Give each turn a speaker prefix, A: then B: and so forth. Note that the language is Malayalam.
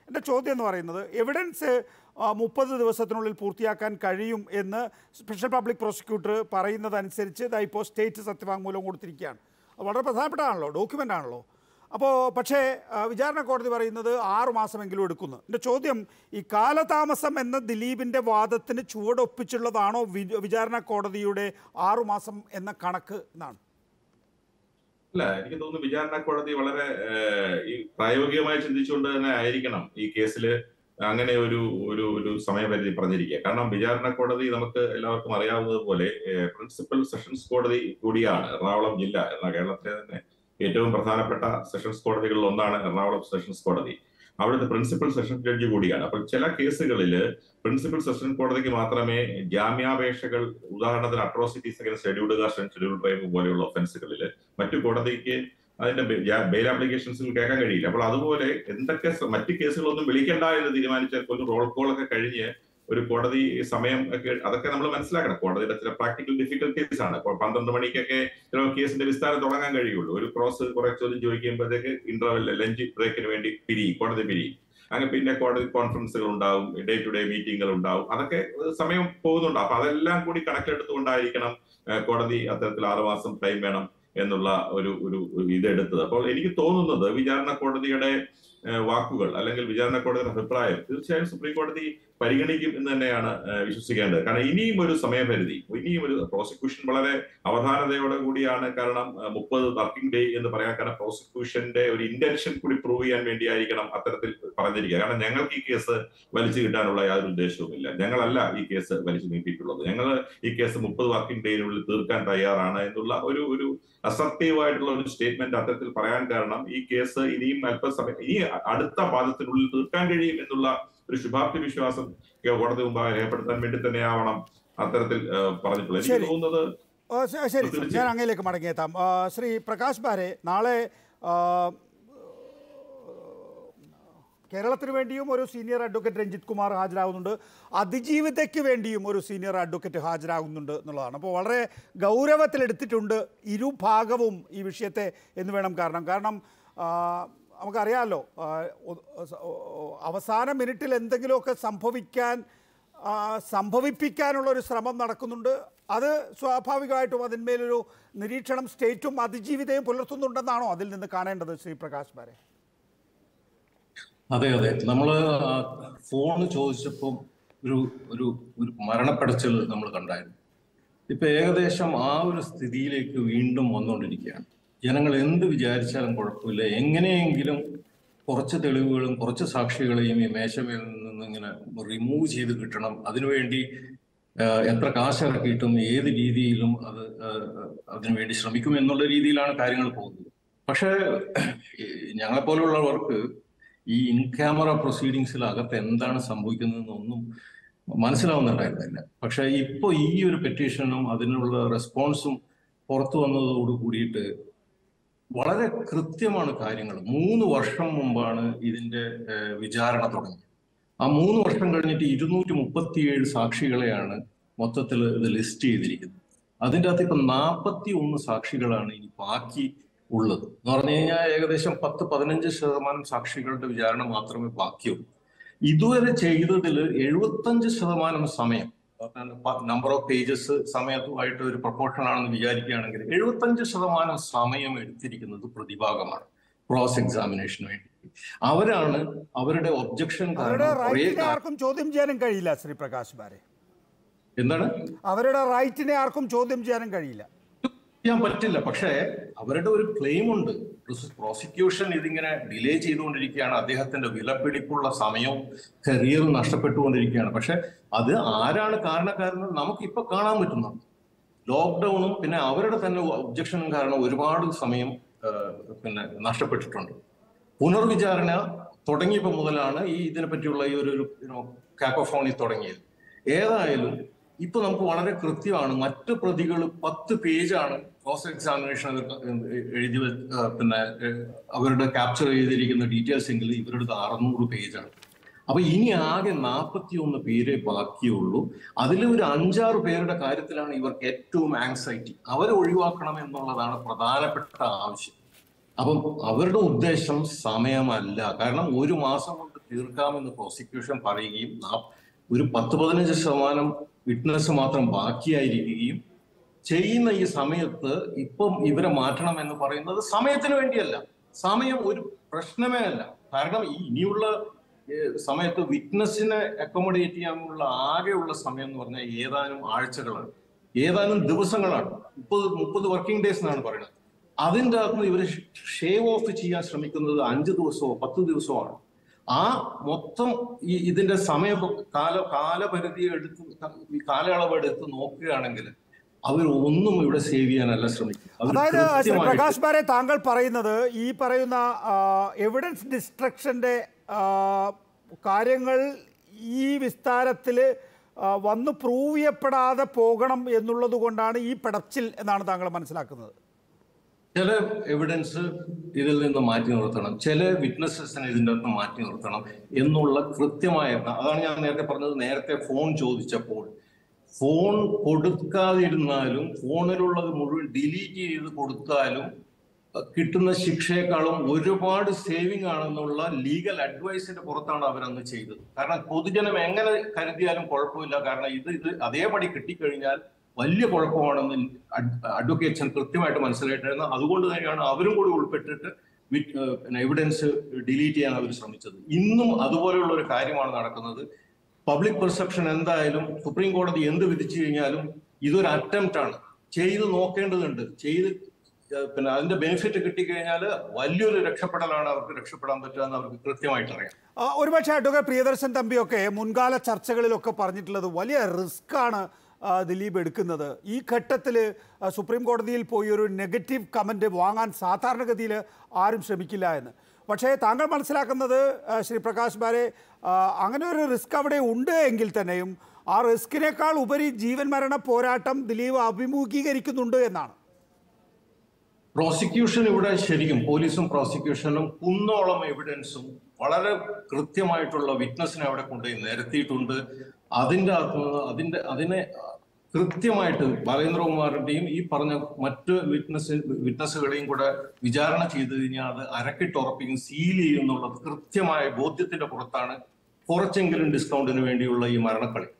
A: എൻ്റെ ചോദ്യം എന്ന് പറയുന്നത് എവിഡൻസ് മുപ്പത് ദിവസത്തിനുള്ളിൽ പൂർത്തിയാക്കാൻ കഴിയും എന്ന് സ്പെഷ്യൽ പബ്ലിക് പ്രോസിക്യൂട്ടർ പറയുന്നതനുസരിച്ച് ഇതാ ഇപ്പോൾ സ്റ്റേറ്റ് സത്യവാങ്മൂലം കൊടുത്തിരിക്കുകയാണ് അത് വളരെ പ്രധാനപ്പെട്ടതാണല്ലോ ഡോക്യുമെൻ്റ് ആണല്ലോ അപ്പോൾ പക്ഷേ ആ, വിചാരണ കോടതി പറയുന്നത് ആറു മാസമെങ്കിലും എടുക്കുന്നു എൻ്റെ ചോദ്യം ഈ കാലതാമസം എന്ന ദിലീപിൻ്റെ വാദത്തിന് ചുവടൊപ്പിച്ചുള്ളതാണോ വി- വിചാരണ കോടതിയുടെ ആറു മാസം എന്ന കണക്ക് എന്നാണ്
B: അല്ല എനിക്ക് തോന്നുന്നു വിചാരണ കോടതി വളരെ ഏഹ്, ഈ പ്രായോഗികമായി ചിന്തിച്ചുകൊണ്ട് തന്നെ ആയിരിക്കണം ഈ കേസിൽ അങ്ങനെ ഒരു ഒരു ഒരു സമയപരിധി പറഞ്ഞിരിക്കുക കാരണം വിചാരണ കോടതി നമുക്ക് എല്ലാവർക്കും അറിയാവുന്നത് പോലെ പ്രിൻസിപ്പൽ സെഷൻസ് കോടതി കൂടിയാണ് എറണാകുളം ജില്ല എന്ന കേരളത്തിലെ തന്നെ ഏറ്റവും പ്രധാനപ്പെട്ട സെഷൻസ് കോടതികളിൽ ഒന്നാണ് എറണാകുളം സെഷൻസ് കോടതി അവിടുത്തെ പ്രിൻസിപ്പൽ സെഷൻസ് ജഡ്ജി കൂടിയാണ് അപ്പോൾ ചില കേസുകളിൽ പ്രിൻസിപ്പൽ സെഷൻ കോടതിക്ക് മാത്രമേ ജാമ്യാപേക്ഷകൾ ഉദാഹരണത്തിന് atrocities against scheduled caste and scheduled tribe പോലെയുള്ള ഒഫൻസുകളിൽ മറ്റു കോടതിക്ക് അതിന്റെ ബെയിൽ ആപ്ലിക്കേഷൻസിൽ കേൾക്കാൻ കഴിയില്ല അപ്പോൾ അതുപോലെ എന്തൊക്കെ സ- മറ്റ് കേസുകളൊന്നും വിളിക്കണ്ട എന്ന് തീരുമാനിച്ചാൽ പോലും റോൾ കോൾ ഒക്കെ കഴിഞ്ഞ് ഒരു കോടതി സമയം ഒക്കെ അതൊക്കെ നമ്മൾ മനസ്സിലാക്കണം കോടതിയുടെ ചില പ്രാക്ടിക്കൽ ഡിഫിക്കൽട്ടീസ് ആണ് ഇപ്പോൾ പന്ത്രണ്ട് മണിക്കൊക്കെ ചില കേസിന്റെ വിസ്താരം തുടങ്ങാൻ കഴിയുള്ളൂ ഒരു ക്രോസ് കുറെ ചോദ്യം ചോദിക്കുമ്പോഴത്തേക്ക് ഇന്റർവെൽ ലഞ്ച് ബ്രേക്കിന് വേണ്ടി പിരിയും കോടതി പിരിയും അങ്ങനെ പിന്നെ കോടതി കോൺഫറൻസുകൾ ഉണ്ടാവും ഡേ ടു ഡേ മീറ്റിംഗുകൾ ഉണ്ടാവും അതൊക്കെ സമയം പോകുന്നുണ്ട് അപ്പൊ അതെല്ലാം കൂടി കണക്കിലെടുത്തുകൊണ്ടായിരിക്കണം ഏഹ് കോടതി അത്തരത്തിൽ ആറുമാസം ടൈം വേണം എന്നുള്ള ഒരു ഒരു ഇതെടുത്തത് അപ്പോൾ എനിക്ക് തോന്നുന്നത് വിചാരണ കോടതിയുടെ ഏഹ് വാക്കുകൾ അല്ലെങ്കിൽ വിചാരണ കോടതിയുടെ അഭിപ്രായം തീർച്ചയായും സുപ്രീം കോടതി പരിഗണിക്കും എന്ന് തന്നെയാണ് ഏഹ് വിശ്വസിക്കേണ്ടത് കാരണം ഇനിയും ഒരു സമയപരിധി ഇനിയും ഒരു പ്രോസിക്യൂഷൻ വളരെ അവധാനതയോടെ കൂടിയാണ് കാരണം മുപ്പത് വർക്കിംഗ് ഡേ എന്ന് പറയാൻ കാരണം പ്രോസിക്യൂഷന്റെ ഒരു ഇന്റൻഷൻ കൂടി പ്രൂവ് ചെയ്യാൻ വേണ്ടിയായിരിക്കണം അത്തരത്തിൽ പറഞ്ഞിരിക്കുക കാരണം ഞങ്ങൾക്ക് ഈ കേസ് വലിച്ചു കിട്ടാനുള്ള യാതൊരു ഉദ്ദേശവുമില്ല ഞങ്ങളല്ല ഈ കേസ് വലിച്ചു നീട്ടിയിട്ടുള്ളത് ഞങ്ങൾ ഈ കേസ് മുപ്പത് വർക്കിംഗ് ഡേയിനുള്ളിൽ തീർക്കാൻ തയ്യാറാണ് എന്നുള്ള ഒരു ഒരു അസർട്ടീവായിട്ടുള്ള ഒരു സ്റ്റേറ്റ്മെന്റ് അത്തരത്തിൽ പറയാൻ കാരണം ഈ കേസ് ഇനിയും അല്പസമയം ഈ അടുത്ത പാദത്തിനുള്ളിൽ തീർക്കാൻ കഴിയും എന്നുള്ള ഒരു ശുഭാപ്തി വിശ്വാസം കോടതി മുമ്പാകെ രേഖപ്പെടുത്താൻ വേണ്ടി തന്നെയാവണം അത്തരത്തിൽ ഏഹ്, പറഞ്ഞിട്ടുള്ളത് എനിക്ക്
A: ശരി.
B: തോന്നുന്നത്
A: ആ, ശ- ശരി സർ.
B: തീർച്ചയായും.
A: ഞാൻ അങ്ങയിലേക്ക് മടങ്ങിയെത്താം ആ, ശ്രീ പ്രകാശ് ബാരെ നാളെ ആ, കേരളത്തിന് വേണ്ടിയും ഒരു സീനിയർ അഡ്വക്കേറ്റ് രഞ്ജിത്ത് കുമാർ ഹാജരാകുന്നുണ്ട് അതിജീവിതയ്ക്ക് വേണ്ടിയും ഒരു സീനിയർ അഡ്വക്കേറ്റ് ഹാജരാകുന്നുണ്ട് എന്നുള്ളതാണ് അപ്പോൾ വളരെ ഗൗരവത്തിലെടുത്തിട്ടുണ്ട് ഇരുഭാഗവും ഈ വിഷയത്തെ എന്ന് വേണം കാരണം കാരണം ആ, നമുക്കറിയാമല്ലോ ആ, ഒ- ഒ- അവസാന മിനിറ്റിൽ എന്തെങ്കിലുമൊക്കെ സംഭവിക്കാൻ ആ, സംഭവിപ്പിക്കാനുള്ള ഒരു ശ്രമം നടക്കുന്നുണ്ട് അത് സ്വാഭാവികമായിട്ടും അതിന്മേലൊരു നിരീക്ഷണം സ്റ്റേറ്റും അതിജീവിതയും പുലർത്തുന്നുണ്ടെന്നാണോ അതിൽ നിന്ന് കാണേണ്ടത് ശ്രീ പ്രകാശ് ബാരെ
C: അതെ അതെ നമ്മള് ആ ഫോണ് ചോദിച്ചപ്പോൾ ഒരു ഒരു ഒരു മരണപ്പെടച്ചൽ നമ്മൾ കണ്ടായിരുന്നു ഇപ്പൊ ഏകദേശം ആ ഒരു സ്ഥിതിയിലേക്ക് വീണ്ടും വന്നുകൊണ്ടിരിക്കുകയാണ് ജനങ്ങൾ എന്ത് വിചാരിച്ചാലും കുഴപ്പമില്ല എങ്ങനെയെങ്കിലും കുറച്ച് തെളിവുകളും കുറച്ച് സാക്ഷികളെയും ഈ മേശമേൽ നിന്ന് ഇങ്ങനെ റിമൂവ് ചെയ്ത് കിട്ടണം അതിനുവേണ്ടി ആ, എത്ര കാശിറക്കിയിട്ടും ഏത് രീതിയിലും അത് ആ, അതിനുവേണ്ടി ശ്രമിക്കും എന്നുള്ള രീതിയിലാണ് കാര്യങ്ങൾ പോകുന്നത് പക്ഷേ ഞങ്ങളെ പോലുള്ളവർക്ക് ഈ ഇൻ ക്യാമറ പ്രൊസീഡിങ്സിൽ അകത്ത് എന്താണ് സംഭവിക്കുന്നതെന്നൊന്നും മനസ്സിലാവുന്നുണ്ടായിരുന്നില്ല പക്ഷെ ഇപ്പൊ ഈ ഒരു പെറ്റീഷനും അതിനുള്ള റെസ്പോൺസും പുറത്തു വന്നതോട് കൂടിയിട്ട് വളരെ കൃത്യമാണ് കാര്യങ്ങൾ മൂന്ന് വർഷം മുമ്പാണ് ഇതിന്റെ ഏഹ്, വിചാരണ തുടങ്ങിയത് ആ മൂന്ന് വർഷം കഴിഞ്ഞിട്ട് ഇരുന്നൂറ്റി മുപ്പത്തിയേഴ് സാക്ഷികളെയാണ് മൊത്തത്തിൽ ഇത് ലിസ്റ്റ് ചെയ്തിരിക്കുന്നത് അതിൻ്റെ അകത്ത് ഇപ്പൊ നാൽപ്പത്തി ഒന്ന് സാക്ഷികളാണ് ഇനി ബാക്കി ഉള്ളത് എന്ന് പറഞ്ഞു കഴിഞ്ഞാൽ ഏകദേശം പത്ത് പതിനഞ്ച് ശതമാനം സാക്ഷികളുടെ വിചാരണ മാത്രമേ ബാക്കിയുള്ളൂ ഇതുവരെ ചെയ്തതിൽ എഴുപത്തഞ്ച് ശതമാനം സമയം നമ്പർ ഓഫ് പേജസ് സമയത്തുമായിട്ട് ഒരു പ്രൊപ്പോർഷൻ ആണെന്ന് വിചാരിക്കുകയാണെങ്കിൽ എഴുപത്തഞ്ച് ശതമാനം സമയം എടുത്തിരിക്കുന്നത് പ്രതിഭാഗമാണ് ക്രോസ് എക്സാമിനേഷന് വേണ്ടി അവരാണ് അവരുടെ ഒബ്ജക്ഷൻ
A: അവരുടെ
C: കാരണം കുറേ
A: റൈറ്റിനെ
C: കാ-
A: ആർക്കും ചോദ്യം ചെയ്യാനും കഴിയില്ല ശ്രീ പ്രകാശ് ബാരെ
C: എന്താണ്
A: അവരുടെ റൈറ്റിനെ ആർക്കും ചോദ്യം ചെയ്യാനും കഴിയില്ല
C: ചെയ്യാൻ പറ്റില്ല പക്ഷേ അവരുടെ ഒരു ക്ലെയിം ഉണ്ട് പ്രോസിക്യൂഷൻ ഇതിങ്ങനെ ഡിലേ ചെയ്തുകൊണ്ടിരിക്കുകയാണ് അദ്ദേഹത്തിന്റെ വിലപിടിപ്പുള്ള സമയവും കരിയറും നഷ്ടപ്പെട്ടുകൊണ്ടിരിക്കുകയാണ് പക്ഷെ അത് ആരാണ് കാരണക്കാരെന്ന് നമുക്ക് ഇപ്പൊ കാണാൻ പറ്റുന്നുണ്ട് ലോക്ക്ഡൌണും പിന്നെ അവരുടെ തന്നെ ഒബ്ജക്ഷനും കാരണം ഒരുപാട് സമയം ആ, പിന്നെ നഷ്ടപ്പെട്ടിട്ടുണ്ട് പുനർവിചാരണ തുടങ്ങിയപ്പോൾ മുതലാണ് ഈ ഇതിനെ പറ്റിയുള്ള ഈ ഒരു കാക്കോഫോണി തുടങ്ങിയത് ഏതായാലും ഇപ്പൊ നമുക്ക് വളരെ കൃത്യമാണ് മറ്റ് പ്രതികൾ പത്ത് പേജാണ് ക്രോസ് എക്സാമിനേഷൻ എഴുതി വെ- ആ, പിന്നെ ഏഹ്, അവരുടെ ക്യാപ്ചർ ചെയ്തിരിക്കുന്ന ഡീറ്റെയിൽസ് എങ്കിൽ ഇവരുടെ അറുന്നൂറ് പേജാണ് അപ്പൊ ഇനി ആകെ നാൽപ്പത്തി ഒന്ന് പേരെ ബാക്കിയുള്ളൂ അതിൽ ഒരു അഞ്ചാറ് പേരുടെ കാര്യത്തിലാണ് ഇവർക്ക് ഏറ്റവും ആങ്സൈറ്റി അവരെ ഒഴിവാക്കണം എന്നുള്ളതാണ് പ്രധാനപ്പെട്ട ആവശ്യം അപ്പം അവരുടെ ഉദ്ദേശം സമയമല്ല കാരണം ഒരു മാസം കൊണ്ട് തീർക്കാമെന്ന് പ്രോസിക്യൂഷൻ പറയുകയും നാ- ഒരു പത്ത് പതിനഞ്ച് ശതമാനം വിറ്റ്നസ് മാത്രം ബാക്കിയായിരിക്കുകയും ചെയ്യുന്ന ഈ സമയത്ത് ഇപ്പം ഇവരെ മാറ്റണം എന്ന് പറയുന്നത് സമയത്തിന് വേണ്ടിയല്ല സമയം ഒരു പ്രശ്നമേ അല്ല കാരണം ഈ ഇനിയുള്ള ഏഹ്, സമയത്ത് വിറ്റ്നസിനെ അക്കോമഡേറ്റ് ചെയ്യാനുള്ള ആകെയുള്ള സമയം എന്ന് പറഞ്ഞാൽ ഏതാനും ആഴ്ചകളാണ് ഏതാനും ദിവസങ്ങളാണ് മുപ്പത് മുപ്പത് വർക്കിംഗ് ഡേയ്സ് എന്നാണ് പറയുന്നത് അതിൻ്റെ അകത്ത് ഇവർ ഷേവ് ഓഫ് ചെയ്യാൻ ശ്രമിക്കുന്നത് അഞ്ച് ദിവസമോ പത്ത് ദിവസമോ ആണ് ആ മൊത്തം ഈ ഇതിന്റെ സമയ കാല കാലപരിധി എടുത്ത് ഈ കാലയളവ് എടുത്ത് നോക്കുകയാണെങ്കിൽ അവർ ഒന്നും ഇവിടെ സേവ് ചെയ്യാനല്ല ശ്രമിക്കുക അവർ
A: അതായത് ശ്രീ
C: കൃത്യമായിട്ട്
A: പ്രകാശ് ബാരെ താങ്കൾ പറയുന്നത് ഈ പറയുന്ന എവിഡൻസ് ഡിസ്ട്രക്ഷൻ്റെ കാര്യങ്ങൾ ഈ വിസ്താരത്തിൽ വന്ന് പ്രൂവ് ചെയ്യപ്പെടാതെ പോകണം എന്നുള്ളത് കൊണ്ടാണ് ഈ പെടച്ചിൽ എന്നാണ് താങ്കൾ മനസ്സിലാക്കുന്നത്
C: ചില എവിഡൻസ് ഇതിൽ നിന്ന് മാറ്റി നിർത്തണം ചില വിറ്റ്നസസിനെ ഇതിൻ്റെ അകത്ത് മാറ്റി നിർത്തണം എന്നുള്ള കൃത്യമായ അതാണ് ഞാൻ നേരത്തെ പറഞ്ഞത് നേരത്തെ ഫോൺ ചോദിച്ചപ്പോൾ ഫോൺ കൊടുക്കാതിരുന്നാലും ഫോണിലുള്ളത് മുഴുവൻ ഡിലീറ്റ് ചെയ്ത് കൊടുത്താലും അഹ് കിട്ടുന്ന ശിക്ഷയെക്കാളും ഒരുപാട് സേവിങ് ആണെന്നുള്ള ലീഗൽ അഡ്വൈസിന്റെ പുറത്താണ് അവരന്ന് ചെയ്തത് കാരണം പൊതുജനം എങ്ങനെ കരുതിയാലും കുഴപ്പമില്ല കാരണം ഇത് ഇത് അതേപടി കിട്ടിക്കഴിഞ്ഞാൽ വലിയ കുഴപ്പമാണെന്ന് അഡ്വക്കേറ്റ്സൺ കൃത്യമായിട്ട് മനസ്സിലായിട്ടായിരുന്നു അതുകൊണ്ട് തന്നെയാണ് അവരും കൂടി ഉൾപ്പെട്ടിട്ട് വിറ്റ് ഏഹ് പിന്നെ എവിഡൻസ് ഡിലീറ്റ് ചെയ്യാൻ അവർ ശ്രമിച്ചത് ഇന്നും അതുപോലെയുള്ള ഒരു കാര്യമാണ് നടക്കുന്നത് പബ്ലിക് പെർസെപ്ഷൻ എന്തായാലും സുപ്രീം കോടതി എന്ത് വിധിച്ചു കഴിഞ്ഞാലും ഇതൊരു അറ്റംപ്റ്റ് ആണ് ചെയ്ത് നോക്കേണ്ടതുണ്ട് ചെയ്ത് ഏഹ് പിന്നെ അതിന്റെ ബെനിഫിറ്റ് കിട്ടിക്കഴിഞ്ഞാൽ വലിയൊരു രക്ഷപ്പെടലാണ് അവർക്ക് രക്ഷപ്പെടാൻ പറ്റുക എന്ന് അവർക്ക് കൃത്യമായിട്ട് അറിയാം
A: ആ, ഒരുപക്ഷെ അഡ്വക്കേറ്റ് പ്രിയദർശൻ തമ്പിയൊക്കെ മുൻകാല ചർച്ചകളിലൊക്കെ പറഞ്ഞിട്ടുള്ളത് വലിയ റിസ്ക് ആണ് ആ, ദിലീപ് എടുക്കുന്നത് ഈ ഘട്ടത്തിൽ സുപ്രീം കോടതിയിൽ പോയി ഒരു നെഗറ്റീവ് കമൻറ്റ് വാങ്ങാൻ സാധാരണഗതിയിൽ ആരും ശ്രമിക്കില്ല എന്ന് പക്ഷേ താങ്കൾ മനസ്സിലാക്കുന്നത് ആ, ശ്രീ പ്രകാശ് ബാരെ ആ, അങ്ങനെ ഒരു റിസ്ക് അവിടെ ഉണ്ട് എങ്കിൽ തന്നെയും ആ റിസ്കിനേക്കാൾ ഉപരി ജീവൻ മരണ പോരാട്ടം ദിലീപ് അഭിമുഖീകരിക്കുന്നുണ്ട് എന്നാണ്
C: പ്രോസിക്യൂഷൻ ഇവിടെ ശരിക്കും പോലീസും പ്രോസിക്യൂഷനും കുന്നോളം എവിഡൻസും വളരെ കൃത്യമായിട്ടുള്ള വിറ്റ്നസിനെ അവിടെ കൊണ്ടുപോയി നിരത്തിയിട്ടുണ്ട് അതിൻ്റെ അകത്ത് നിന്ന് അതിന്റെ അതിനെ കൃത്യമായിട്ട് ബാലേന്ദ്രകുമാറിന്റെയും ഈ പറഞ്ഞ മറ്റ് വിറ്റ്നസ് വിറ്റ്നസ്സുകളെയും കൂടെ വിചാരണ ചെയ്തു കഴിഞ്ഞാൽ അത് അരക്കിട്ടുറപ്പിക്കും സീൽ ചെയ്യും എന്നുള്ളത് കൃത്യമായ ബോധ്യത്തിന്റെ പുറത്താണ് കുറച്ചെങ്കിലും ഡിസ്കൗണ്ടിന് വേണ്ടിയുള്ള ഈ മരണക്കളി